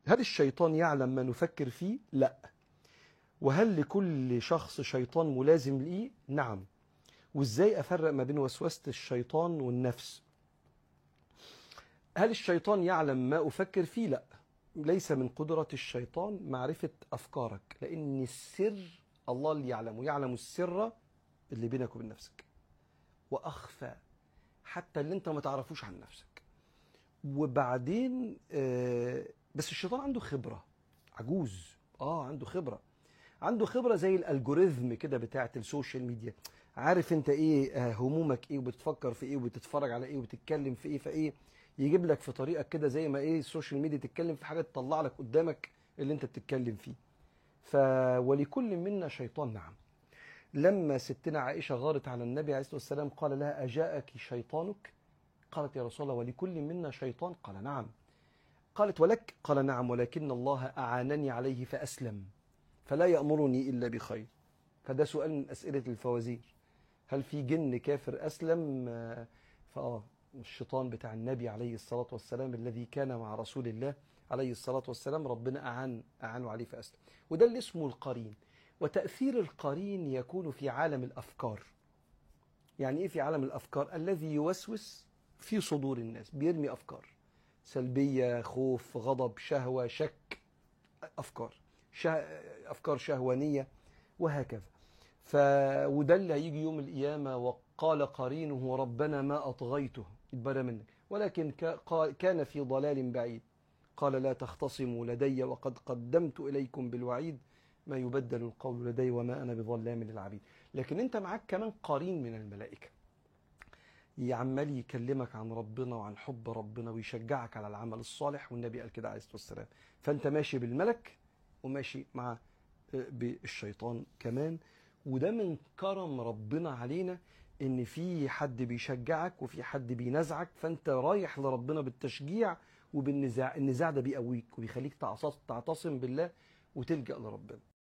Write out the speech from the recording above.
هل الشيطان يعلم ما نفكر فيه لا وهل لكل شخص شيطان ملازم ليه نعم وازاي افرق ما بين وسوسه الشيطان والنفس هل الشيطان يعلم ما افكر فيه لا ليس من قدره الشيطان معرفه افكارك لان السر الله اللي يعلمه يعلم السر اللي بينك وبين نفسك واخفى حتى اللي انت ما تعرفوش عن نفسك وبعدين آه، بس الشيطان عنده خبره عجوز اه عنده خبره عنده خبره زي الالجوريزم كده بتاعه السوشيال ميديا عارف انت ايه آه، همومك ايه وبتفكر في ايه وبتتفرج على ايه وبتتكلم في ايه فايه يجيب لك في طريقك كده زي ما ايه السوشيال ميديا تتكلم في حاجه تطلع لك قدامك اللي انت بتتكلم فيه ف ولكل منا شيطان نعم لما ستنا عائشه غارت على النبي عليه الصلاه والسلام قال لها اجاءك شيطانك قالت يا رسول الله ولكل منا شيطان قال نعم قالت ولك قال نعم ولكن الله اعانني عليه فاسلم فلا يامرني الا بخير فده سؤال من اسئله الفوازير هل في جن كافر اسلم آه، فاه الشيطان بتاع النبي عليه الصلاه والسلام الذي كان مع رسول الله عليه الصلاه والسلام ربنا اعان اعانه عليه فاسلم وده اللي اسمه القرين وتاثير القرين يكون في عالم الافكار يعني ايه في عالم الافكار الذي يوسوس في صدور الناس بيرمي افكار سلبيه خوف غضب شهوه شك افكار شه... افكار شهوانيه وهكذا ف وده اللي هيجي يوم القيامه وقال قرينه ربنا ما اطغيته اتبرى منك ولكن ك... قال- كان في ضلال بعيد قال لا تختصموا لدي وقد قدمت اليكم بالوعيد ما يبدل القول لدي وما انا بظلام للعبيد لكن انت معاك كمان قرين من الملائكه عمال يكلمك عن ربنا وعن حب ربنا ويشجعك على العمل الصالح والنبي قال كده عليه الصلاه والسلام فانت ماشي بالملك وماشي مع آه، بالشيطان كمان وده من كرم ربنا علينا ان في حد بيشجعك وفي حد بينزعك فانت رايح لربنا بالتشجيع وبالنزاع النزاع ده بيقويك وبيخليك تعص- تعتصم بالله وتلجأ لربنا